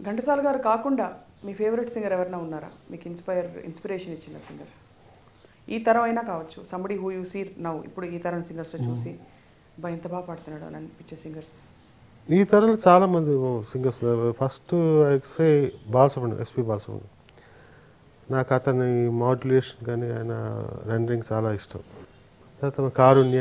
ఘంటసాల గారు కాకుండా మీ favourite singer ఎవరైనా ఉన్నారా మీకు ఇన్స్పైర్ ఇన్స్పిరేషన్ ఇచ్చిన సింగర్ ఈ తరం అయినా కావచ్చు somebody who you see now ఇప్పుడు ఈ తరం సింగర్స్ చూసి బా ఎంత బాగా పాడుతున్నాడు అని అనిపించే సింగర్స్ ఈ తరంలో చాలా మంది singers first say Balasubrahmanyam SP Balasubrahmanyam నాకు అతని మాడ్యులేషన్ కానీ ఆయన రెండరింగ్ చాలా ఇష్టం తర్వాత కారుణ్య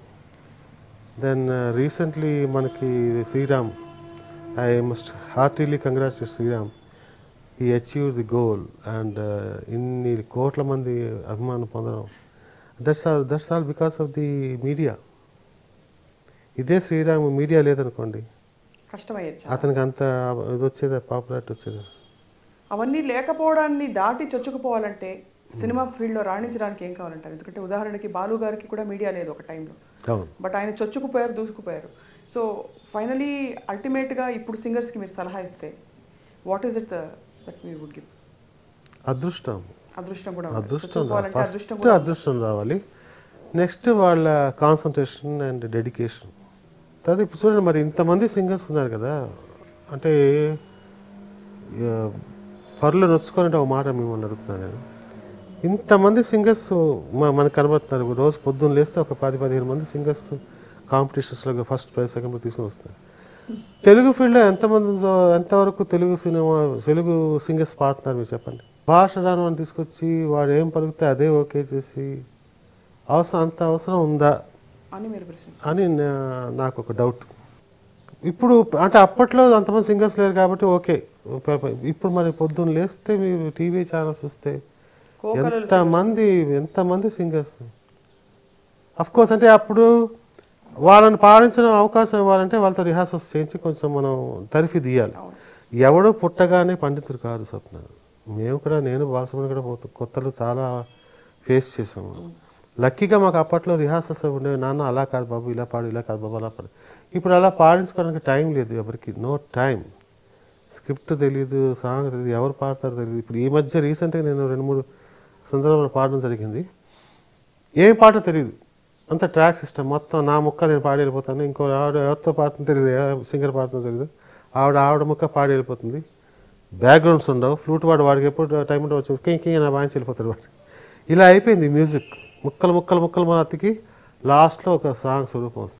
దెన్ రీసెంట్లీ మనకి Sriram I must heartily congratulate Sriram ఈ అచీవ్ ది గోల్ అండ్ ఇన్ని కోట్ల మంది అభిమానం పొందడం that's all that's all because of the media ఇదే శ్రీరామ్ మీడియా లేదనుకోండి కష్టమయ్యేది చాలా. అతనికి అంత ఇది వచ్చేది పాపులారిటీ వచ్చేది అవన్నీ లేకపోవడాన్ని దాటి చొచ్చుకుపోవాలంటే సినిమా ఫీల్డ్లో రాణించడానికి ఏం కావాలంటారు ఎందుకంటే ఉదాహరణకి బాలు గారికి కూడా మీడియా లేదు ఒక టైంలో అవును బట్ ఆయన చొచ్చుకుపోయారు దూసుకుపోయారు సో ఫైనలీ అల్టిమేట్గా ఇప్పుడు సింగర్స్కి మీరు సలహా ఇస్తే what is it that me would give అదృష్టం అదృష్టం కూడా ఉండాలి. అదృష్టం చొచ్చుకుపోవాలంటే అదృష్టం ఫస్ట్ కూడా అదృష్టం రావాలి నెక్స్ట్ వాళ్ళ కాన్సన్ట్రేషన్ అండ్ డెడికేషన్ తర్వాత ఇప్పుడు చూడండి మరి ఇంతమంది సింగర్స్ ఉన్నారు కదా అంటే ఆ, పరులు నొచ్చుకొని ఒక మాట మిమ్మల్ని అడుగుతున్నాను నేను ఇంతమంది సింగర్స్ మనకు కనబడుతున్నారు రోజు పొద్దున్న లేస్తే ఒక పది పదిహేను మంది సింగర్స్ కాంపిటీషన్స్లో ఫస్ట్ ప్రైజ్ సెకండ్ ప్రైజ్ తీసుకొని వస్తారు తెలుగు ఫీల్డ్లో ఎంతమంది ఉందో, ఎంతవరకు తెలుగు సినిమా తెలుగు సింగర్స్ పాడుతున్నారు మీరు చెప్పండి భాష రాను అని తీసుకొచ్చి వాడు ఏం పలికితే అదే ఓకే చేసి అవసరం అంత అవసరం ఉందా అని మీరు ప్రశ్నిస్తారు అని నా- నాకు ఒక డౌట్ ఇప్పుడు అంటే అప్పట్లో అంతమంది సింగర్స్ లేరు కాబట్టి ఓకే ఇప్పుడు మరి పొద్దున్న లేస్తే మీరు టీవీ ఛానల్స్ చూస్తే కోకలలు ఎంతమంది ఎంతమంది సింగర్స్ అఫ్ కోర్స్ అంటే అప్పుడు వాళ్ళని పాడించిన అవకాశం ఇవ్వాలంటే వాళ్ళతో రిహార్సల్స్ చేయించి కొంచెం మనం తరిఫి తీయాలి అవును. ఎవడో పుట్టగానే పండితుడు కాదు స్వప్న మేము కూడా నేను బాలసుమని కూడా కొత్త- కొత్తలు చాలా ఫేస్ చేసాము లక్కీగా మాకు అప్పట్లో రిహార్సల్స్ ఉండేవి నాన్న అలా కాదు బాబు ఇలా పాడు ఇలా కాదు బాబు అలా పాడు ఇప్పుడు అలా పాడించుకోవడానికి టైం లేదు ఎవరికి నో టైం స్క్రిప్ట్ తెలియదు సాంగ్ తెలియదు ఎవరు పాడతారో తెలియదు ఇప్పుడు ఈ మధ్య రీసెంట్గా నేను రెండు మూడు సందర్భాలు పాడడం జరిగింది ఏం పాటో తెలియదు అంత ట్రాక్ సిస్టమ్ మొత్తం నా ముక్క నేను పాడి వెళ్ళిపోతాను ఇంకో ఆవిడ ఎవరితో పాడుతుందో తెలియదు ఏ సింగర్ పాడుతుందో తెలియదు ఆవిడ ఆవిడ ముక్క పాడి వెళ్ళిపోతుంది బ్యాక్గ్రౌండ్స్ ఉండవు ఫ్లూట్ వాడు వాడికి ఎప్పుడు టైం ఉంటే వచ్చి ఇంకే ఇంకే నా వాయించి వెళ్ళిపోతాడు వాడు ఇలా అయిపోయింది మ్యూజిక్ ముక్కలు ముక్కలు ముక్కలు మన అతికి లాస్ట్లో ఒక సాంగ్ స్వరూపం వస్తుంది